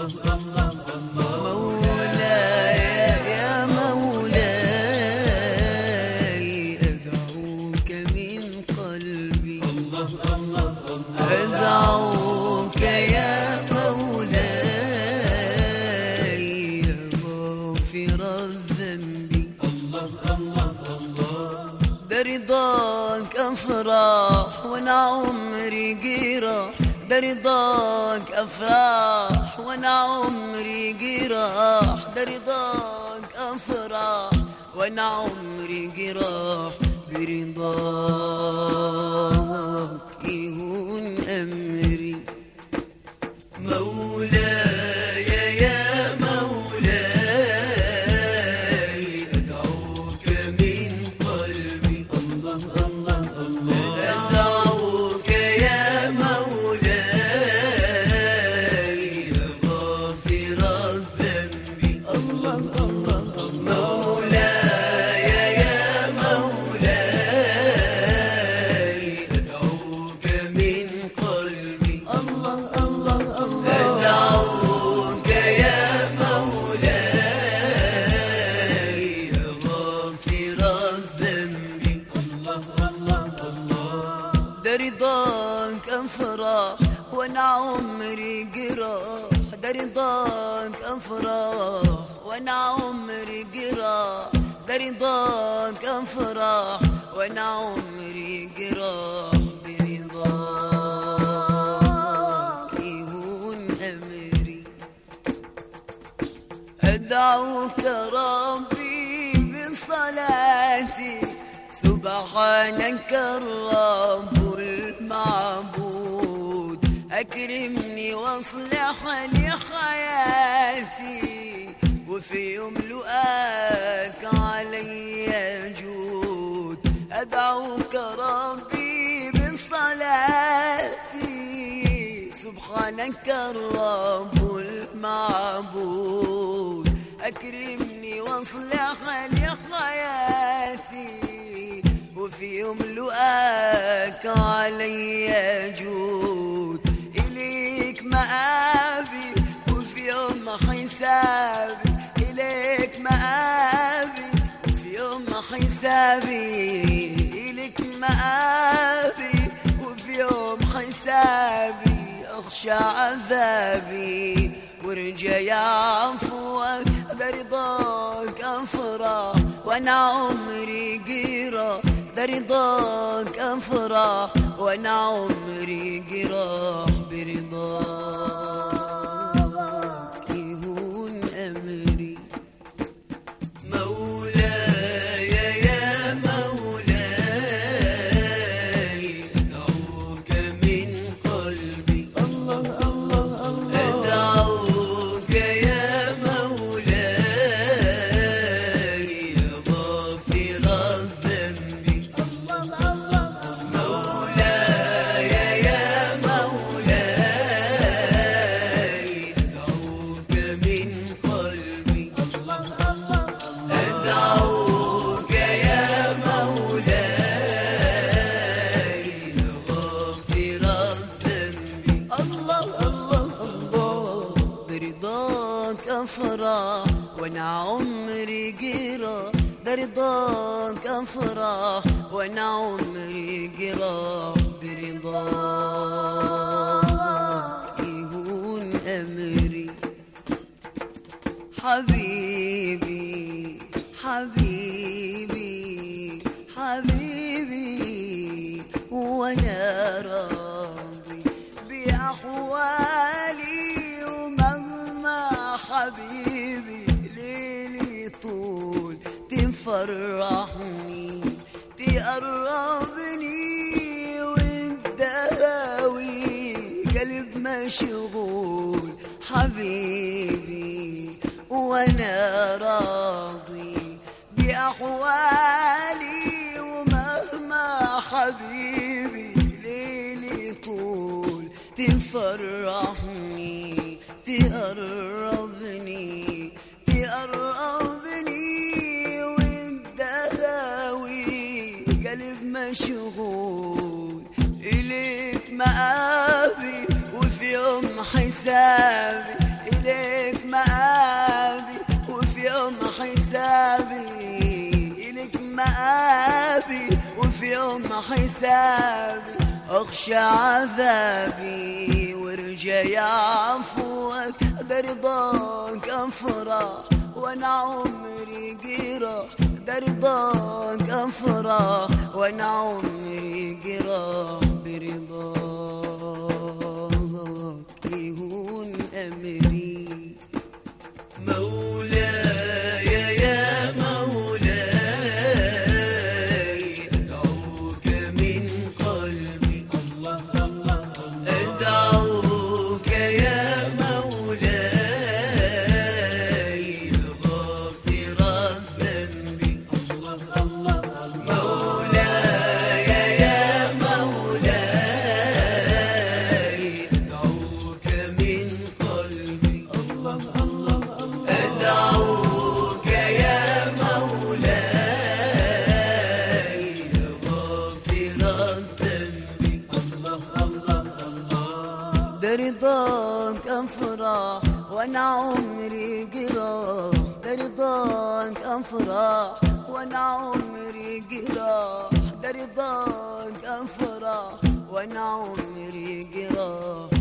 مولاي يا مولاي أدعوك من قلبي أدعوك يا مولاي يا غافر الذنب ده رضاك أفراح وانا عمري جراح ده رضاك أفراح وانا عمري جراح ده رضاك أفراح وانا عمري جراح برضاك يهون أمري مولاي يا مولاي أدعوك من قلبي الله الله الله أدعوك يا مولاي يا غافر الذنب الله الله مولاي يا مولاي أدعوك من قلبي الله الله الله أدعوك يا مولاي يا غافر الذنب الله الله الله ده رضاك أفراح وانا عمري جراح ده رضاك أفراح وانا عمري جراح ده رضاك أفراح وانا عمري جراح برضاك يهون أمري أدعوك ربي بصلاتي سبحانك الرب المعبود أكرمني واصلح لي حياتي وفي يوم لقاك علي جود أدعوك ربي بصلاتي سبحانك الرب المعبود أكرمني واصلح لي حياتي وفي يوم لقاك علي جود إليك مآبي وفي يوم حسابي إليك مآبي وفي يوم حسابي إليك مآبي وفي يوم حسابي أخشى عذابي ورجى عفوك ده رضاك أفرح وأنا عمري جراح ده رضاك أفرح وأنا عمري جراح برضاك يهون أمري مولاي يا مولاي أدعوك من قلبي الله الله الله أدعوك يا مولاي يا غافر الذنب الله الله مولاي يا مولاي أدعوك من قلبي الله الله أدعوك يا مولاي يا غافر الذنب الله الله الله برضاك أفرح وأنا عمري جراح ده رضاك أفرح وأنا عمري جراح برضاك يهون أمري حبيبي حبيبي حبيبي وانا راضي باحوالي ومهما حبيبي ليلي طول تفرحني تقربني وتداوي قلب مشغول حبيبي وانا راضي باحوالي ومهما حبيبي ليلي طول تفرحني تقربني تقربني والدهاوي قلب مشغول إليك مآبي وفي يوم حسابي إليك وفي يوم حسابي اخشى عذابي وارجع يا عفوك ده رضاك افرح وانا عمري جراح ده رضاك افرح وانا عمري جراح برضاك يهون امري مولاي يا مولاي ادعوك من قلبي الله الله ادعوك يا مولاي غافر الذنب الله الله مولاي يا مولاي ادعوك من قلبي الله الله أدعوك يا مولاي غافر الذنب الله الله الله ده رضاك أفرح وأنا عمري جراح ده رضاك أفرح وأنا عمري جراح ده رضاك أفرح وأنا عمري جراح